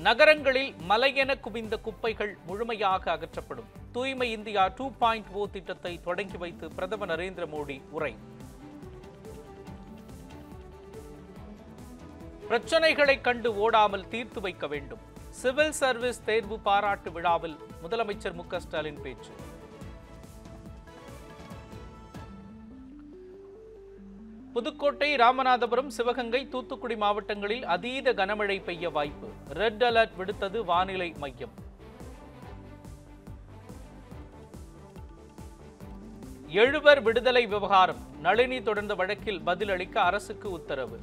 நகரங்களில் மலையென குவிந்த குப்பைகள் முழுமையாக அகற்றப்படும் தூய்மை இந்தியா டூ பாயிண்ட் ஓ திட்டத்தை தொடங்கி வைத்து பிரதமர் நரேந்திர மோடி உரை பிரச்சனைகளை கண்டு ஓடாமல் தீர்த்து வைக்க வேண்டும் சிவில் சர்வீஸ் தேர்வு பாராட்டு விழாவில் முதலமைச்சர் மு க ஸ்டாலின் பேச்சு புதுக்கோட்டை ராமநாதபுரம் சிவகங்கை தூத்துக்குடி மாவட்டங்களில் அதீத கனமழை பெய்ய வாய்ப்பு ரெட் அலர்ட் விடுத்தது வானிலை மையம் எழுவர் விடுதலை விவகாரம் நளினி தொடர்ந்த வழக்கில் பதிலளிக்க அரசுக்கு உத்தரவு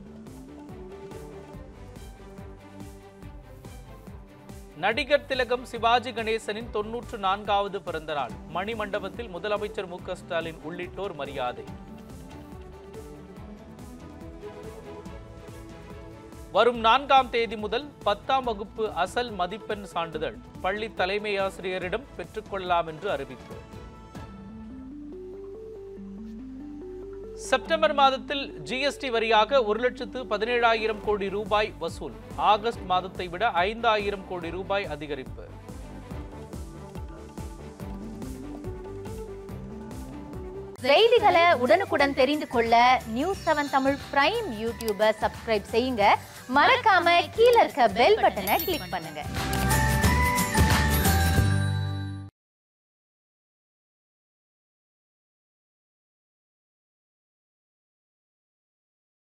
நடிகர் திலகம் சிவாஜி கணேசனின் தொன்னூற்று நான்காவது பிறந்த நாள் மணிமண்டபத்தில் முதலமைச்சர் மு க ஸ்டாலின் உள்ளிட்டோர் மரியாதை வரும் நான்காம் தேதி முதல் பத்தாம் வகுப்பு அசல் மதிப்பெண் சான்றிதழ் பள்ளி தலைமை ஆசிரியரிடம் பெற்றுக்கொள்ளலாம் என்று அறிவிப்பு செப்டம்பர் மாதத்தில் ஜிஎஸ்டி வரியாக ஒரு லட்சத்து பதினேழாயிரம் கோடி ரூபாய் வசூல் ஆகஸ்ட் மாதத்தை விட ஐந்தாயிரம் கோடி ரூபாய் அதிகரிப்பு செய்திகளை உடனுக்குடன் தெரிந்து கொள்ள நியூஸ் செவன் தமிழ் பிரைம் யூடியூபை சப்ஸ்கிரைப் செய்யுங்க மறக்காம கீழே இருக்க பெல் பட்டனை கிளிக் பண்ணுங்க